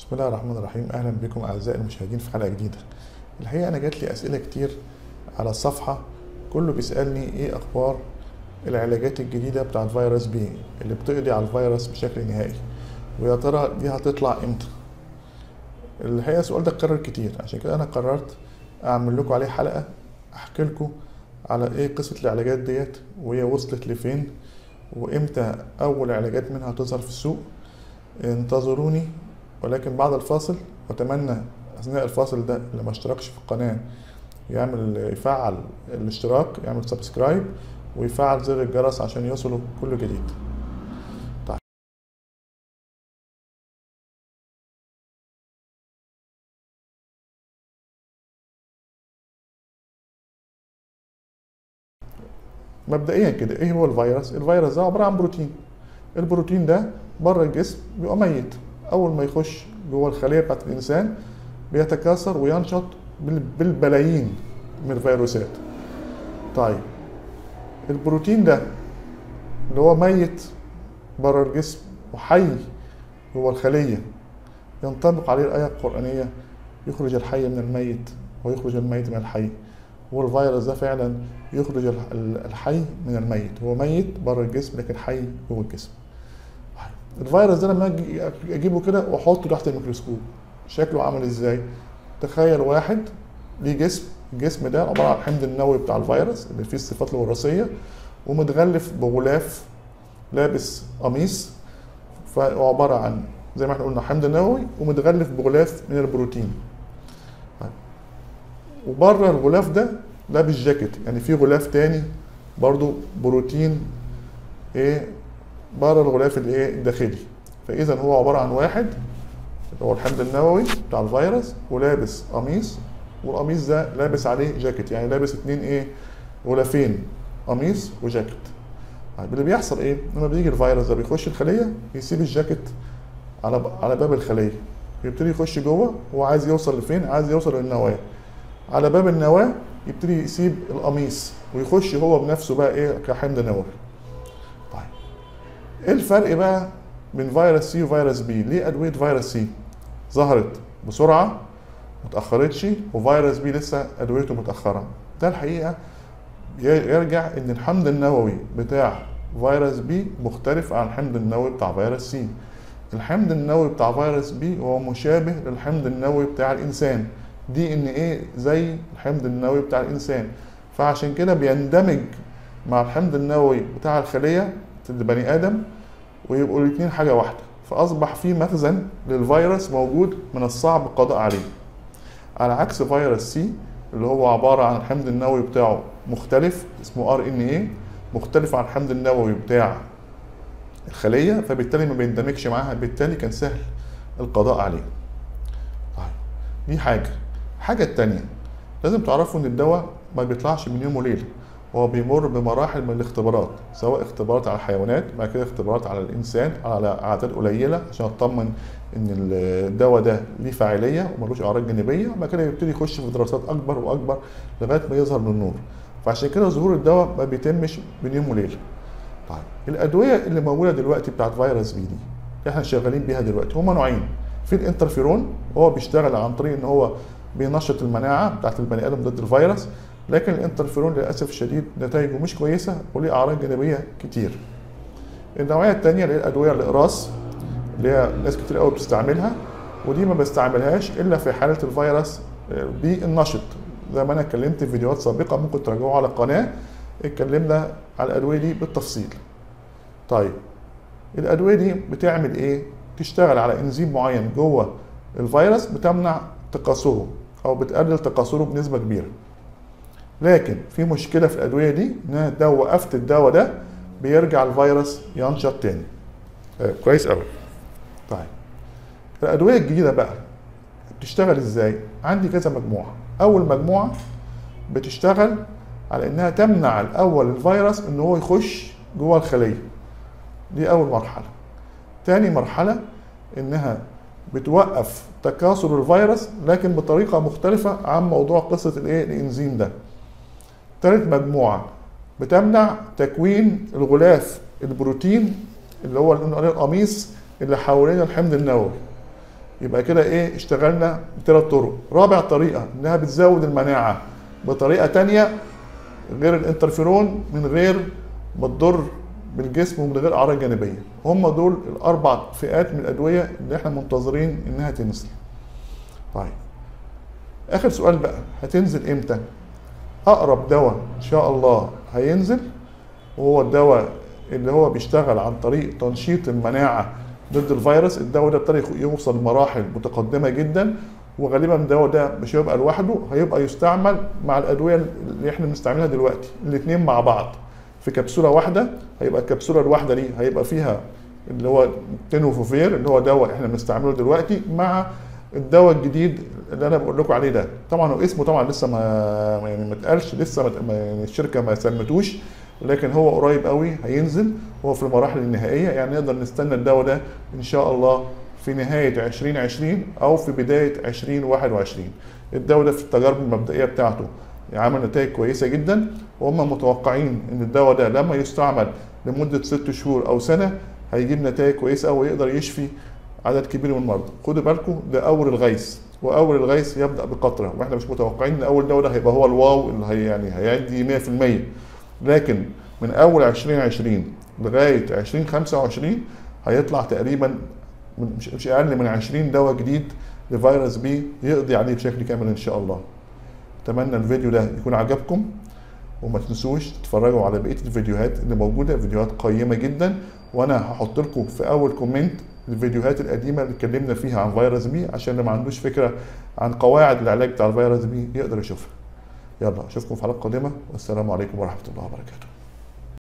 بسم الله الرحمن الرحيم اهلا بكم اعزائي المشاهدين في حلقه جديده الحقيقه انا جات لي اسئله كتير على الصفحه كله بيسالني ايه اخبار العلاجات الجديده بتاعت فيروس بي اللي بتقضي على الفيروس بشكل نهائي ويا ترى دي هتطلع امتى الحقيقه السؤال ده اتكرر كتير عشان كده انا قررت اعمل لكم عليه حلقه احكي لكم على ايه قصه العلاجات ديت وهي وصلت لفين وامتى اول علاجات منها هتظهر في السوق انتظروني ولكن بعد الفاصل واتمنى اثناء الفاصل ده اللي ما اشتركش في القناه يعمل يفعل الاشتراك يعمل سبسكرايب ويفعل زر الجرس عشان يوصله كل جديد طيب. مبدئيا كده ايه هو الفيروس الفيروس ده عباره عن بروتين البروتين ده بره الجسم بيبقى ميت اول ما يخش جوه الخليه بتاعت الانسان بيتكاثر وينشط بالبلايين من الفيروسات طيب البروتين ده اللي هو ميت بره الجسم وحي جوه الخليه ينطبق عليه الايه القرانيه يخرج الحي من الميت ويخرج الميت من الحي والفيروس ده فعلا يخرج الحي من الميت هو ميت بره الجسم لكن حي جوه الجسم الفيروس ده لما اجي اجيبه كده واحطه تحت الميكروسكوب شكله عامل ازاي تخيل واحد ليه جسم الجسم ده عباره عن الحمض النووي بتاع الفيروس اللي فيه الصفات الوراثيه ومتغلف بغلاف لابس قميص فعباره عن زي ما احنا قلنا حمض نووي ومتغلف بغلاف من البروتين وبره الغلاف ده لابس جاكيت يعني في غلاف تاني برضو بروتين ايه بره الغلاف الايه الداخلي فاذا هو عباره عن واحد اللي هو الحمض النووي بتاع الفيروس ولابس قميص والقميص ده لابس عليه جاكيت يعني لابس اتنين ايه غلافين قميص وجاكيت طيب اللي بيحصل ايه لما بيجي الفيروس ده بيخش الخليه يسيب الجاكيت على على باب الخليه يبتدي يخش جوه هو عايز يوصل لفين عايز يوصل للنواه على باب النواه يبتدي يسيب القميص ويخش هو بنفسه بقى ايه كحمض نووي طيب ايه الفرق بقى بين فيروس سي وفيروس بي ليه ادويه فيروس سي ظهرت بسرعه متاخرتش وفيروس بي لسه ادويته متاخره ده الحقيقه يرجع ان الحمض النووي بتاع فيروس بي مختلف عن الحمض النووي بتاع فيروس سي الحمض النووي بتاع فيروس بي هو مشابه للحمض النووي بتاع الانسان دي ان ايه زي الحمض النووي بتاع الانسان فعشان كده بيندمج مع الحمض النووي بتاع الخليه البني ادم ويبقوا الاثنين حاجه واحده فاصبح في مخزن للفيروس موجود من الصعب القضاء عليه على عكس فيروس سي اللي هو عباره عن الحمض النووي بتاعه مختلف اسمه ار ان ايه مختلف عن الحمض النووي بتاع الخليه فبالتالي ما بيندمجش معاها بالتالي كان سهل القضاء عليه طيب دي حاجه الحاجه الثانيه لازم تعرفوا ان الدواء ما بيطلعش من يوم وليله هو بيمر بمراحل من الاختبارات سواء اختبارات على الحيوانات بعد كده اختبارات على الانسان على اعداد قليله عشان اطمن ان الدواء ده ليه فاعليه وملوش اعراض جانبيه وبعد كده يبتدي يخش في دراسات اكبر واكبر لغايه ما يظهر للنور فعشان كده ظهور الدواء ما بيتمش بين يوم وليله طيب الادويه اللي موجوده دلوقتي بتاعت فيروس بي دي احنا شغالين بيها دلوقتي هما نوعين في الانترفيرون هو بيشتغل عن طريق ان هو بينشط المناعه بتاعت البني ادم ضد الفيروس لكن الانترفيرون للاسف الشديد نتائجه مش كويسه وليه اعراض جانبيه كتير. النوعيه الثانيه اللي هي الادويه الاقراص اللي هي ناس كتير قوي بتستعملها ودي ما بستعملهاش الا في حاله الفيروس بالنشط زي ما انا اتكلمت في فيديوهات سابقه ممكن تراجعوها على القناه اتكلمنا على الادويه دي بالتفصيل. طيب الادويه دي بتعمل ايه؟ تشتغل على انزيم معين جوه الفيروس بتمنع تكاثره او بتقلل تكاثره بنسبه كبيره. لكن في مشكله في الادويه دي ان انا لو وقفت الدواء ده بيرجع الفيروس ينشط تاني آه كويس قوي طيب الادويه الجديده بقى بتشتغل ازاي عندي كذا مجموعه اول مجموعه بتشتغل على انها تمنع الاول الفيروس ان هو يخش جوه الخليه دي اول مرحله تاني مرحله انها بتوقف تكاثر الفيروس لكن بطريقه مختلفه عن موضوع قصه الايه الانزيم ده ثالث مجموعة بتمنع تكوين الغلاف البروتين اللي هو القميص اللي حوالين الحمض النووي يبقى كده ايه اشتغلنا بثلاث طرق رابع طريقه انها بتزود المناعه بطريقه تانية غير الانترفيرون من غير ما تضر بالجسم ومن غير اعراض جانبيه هم دول الاربع فئات من الادويه اللي احنا منتظرين انها تنزل طيب اخر سؤال بقى هتنزل امتى اقرب دواء ان شاء الله هينزل وهو الدواء اللي هو بيشتغل عن طريق تنشيط المناعه ضد الفيروس الدواء ده ابتدى يوصل لمراحل متقدمه جدا وغالبا الدواء ده مش هيبقى لوحده هيبقى يستعمل مع الادويه اللي احنا بنستعملها دلوقتي الاثنين مع بعض في كبسوله واحده هيبقى الكبسوله الواحده دي هيبقى فيها اللي هو تينوفوفير اللي هو دواء احنا بنستعمله دلوقتي مع الدواء الجديد اللي انا بقول لكم عليه ده طبعا هو اسمه طبعا لسه ما يعني ما اتقالش لسه ما يعني الشركه ما سمتوش لكن هو قريب قوي هينزل هو في المراحل النهائيه يعني نقدر نستنى الدواء ده ان شاء الله في نهايه 2020 او في بدايه 2021 الدواء ده في التجارب المبدئيه بتاعته عمل نتائج كويسه جدا وهم متوقعين ان الدواء ده لما يستعمل لمده ست شهور او سنه هيجيب نتائج كويسه ويقدر يشفي عدد كبير من المرضى خدوا بالكم ده اول الغيث واول الغيث يبدا بقطره واحنا مش متوقعين ان اول دواء ده هيبقى هو الواو اللي هي يعني هيعدي 100% لكن من اول 2020 لغايه 2025 هيطلع تقريبا مش مش اقل من 20 دواء جديد لفيروس بي يقضي عليه بشكل كامل ان شاء الله اتمنى الفيديو ده يكون عجبكم وما تنسوش تتفرجوا على بقيه الفيديوهات اللي موجوده فيديوهات قيمه جدا وانا هحط لكم في اول كومنت الفيديوهات القديمه اللي اتكلمنا فيها عن فيروس بي عشان اللي ما عندوش فكره عن قواعد العلاج بتاع الفيروس بي يقدر يشوفها يلا اشوفكم في حلقه قادمه والسلام عليكم ورحمه الله وبركاته